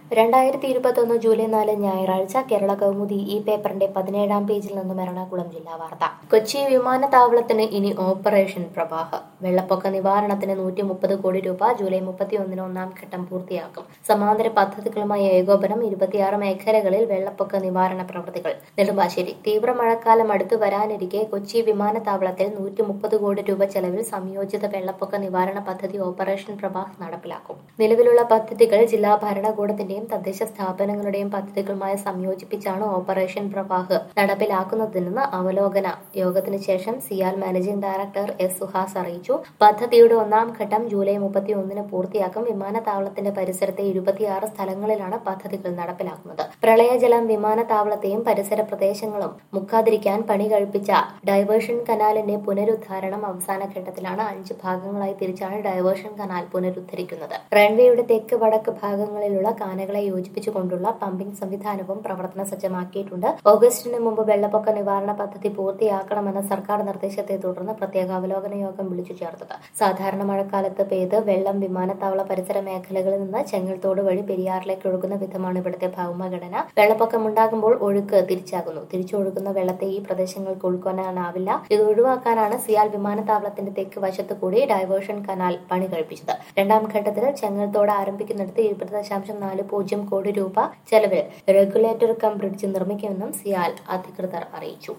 രണ്ടായിരത്തി ഇരുപത്തൊന്ന് ജൂലൈ നാല് ഞായറാഴ്ച കേരള കൗമുദി ഈ പേപ്പറിന്റെ പതിനേഴാം പേജിൽ നിന്നും എറണാകുളം ജില്ലാ വാർത്ത കൊച്ചി വിമാനത്താവളത്തിന് ഇനി ഓപ്പറേഷൻ പ്രവാഹ വെള്ളപ്പൊക്ക നിവാരണത്തിന് നൂറ്റി മുപ്പത് കോടി രൂപ ജൂലൈ മുപ്പത്തിയൊന്നിന് ഒന്നാം ഘട്ടം പൂർത്തിയാക്കും സമാന്തര പദ്ധതികളുമായി ഏകോപനം ഇരുപത്തിയാറ് മേഖലകളിൽ വെള്ളപ്പൊക്ക നിവാരണ പ്രവൃത്തികൾ നെടുമ്പാശ്ശേരി തീവ്ര മഴക്കാലം അടുത്തു വരാനിരിക്കെ കൊച്ചി വിമാനത്താവളത്തിൽ നൂറ്റി മുപ്പത് കോടി രൂപ ചെലവിൽ സംയോജിത വെള്ളപ്പൊക്ക നിവാരണ പദ്ധതി ഓപ്പറേഷൻ പ്രവാഹ് നടപ്പിലാക്കും നിലവിലുള്ള പദ്ധതികൾ ജില്ലാ ഭരണകൂടത്തിന്റെയും തദ്ദേശ സ്ഥാപനങ്ങളുടെയും പദ്ധതികളുമായി സംയോജിപ്പിച്ചാണ് ഓപ്പറേഷൻ പ്രവാഹ് നടപ്പിലാക്കുന്നതെന്ന് അവലോകന യോഗത്തിന് ശേഷം CIAL managing director S Suhas അറിയിച്ചു പദ്ധതിയുടെ ഒന്നാം ഘട്ടം ജൂലൈ മുപ്പത്തി ഒന്നിന് പൂർത്തിയാക്കും വിമാനത്താവളത്തിന്റെ പരിസരത്തെ ഇരുപത്തിയാറ് സ്ഥലങ്ങളിലാണ് പദ്ധതികൾ നടപ്പിലാക്കുന്നത് പ്രളയജലം വിമാനത്താവളത്തെയും പരിസര പ്രദേശങ്ങളും മുക്കാതിരിക്കാൻ പണി കഴിപ്പിച്ച ഡൈവേർഷൻ കനാലിന്റെ പുനരുദ്ധാരണം അവസാന ഘട്ടത്തിലാണ് അഞ്ച് ഭാഗങ്ങളായി തിരിച്ചാണ് ഡൈവേർഷൻ കനാൽ പുനരുദ്ധരിക്കുന്നത് റൺവേയുടെ തെക്ക് വടക്ക് ഭാഗങ്ങളിലുള്ള കാനകളെ യോജിപ്പിച്ചുകൊണ്ടുള്ള പമ്പിംഗ് സംവിധാനവും പ്രവർത്തന സജ്ജമാക്കിയിട്ടുണ്ട് ഓഗസ്റ്റിന് മുമ്പ് വെള്ളപ്പൊക്ക നിവാരണ പദ്ധതി പൂർത്തിയാക്കണമെന്ന സർക്കാർ നിർദ്ദേശത്തെ തുടർന്ന് പ്രത്യേക അവലോകന യോഗം വിളിച്ചു ചേർത്തത് സാധാരണ മഴക്കാലത്ത് പെയ്ത് വെള്ളം വിമാനത്താവള പരിസര മേഖലകളിൽ നിന്ന് ചെങ്ങൽത്തോട് വഴി പെരിയാറിലേക്ക് ഒഴുകുന്ന വിധമാണ് ഇവിടുത്തെ ഭൗമഘടന വെള്ളപ്പൊക്കമുണ്ടാകുമ്പോൾ ഒഴുക്ക് തിരിച്ചാകുന്നു തിരിച്ചൊഴുകുന്ന വെള്ളത്തെ ഈ പ്രദേശങ്ങൾക്ക് ഉൾക്കൊള്ളാനാവില്ല ഇത് ഒഴിവാക്കാനാണ് സിയാൽ വിമാനത്താവളത്തിന്റെ തെക്ക് വശത്ത് കൂടി ഡൈവേർഷൻ കനാൽ പണി കഴിപ്പിച്ചത് രണ്ടാം ഘട്ടത്തിൽ ചെങ്ങൽത്തോട് ആരംഭിക്കുന്നിടത്ത് ഇരുപത് ദശാംശം നാല് പൂജ്യം കോടി രൂപ ചെലവിൽ റെഗുലേറ്റർ കം ബ്രിഡ്ജ് നിർമ്മിക്കുമെന്നും സിയാൽ അധികൃതർ അറിയിച്ചു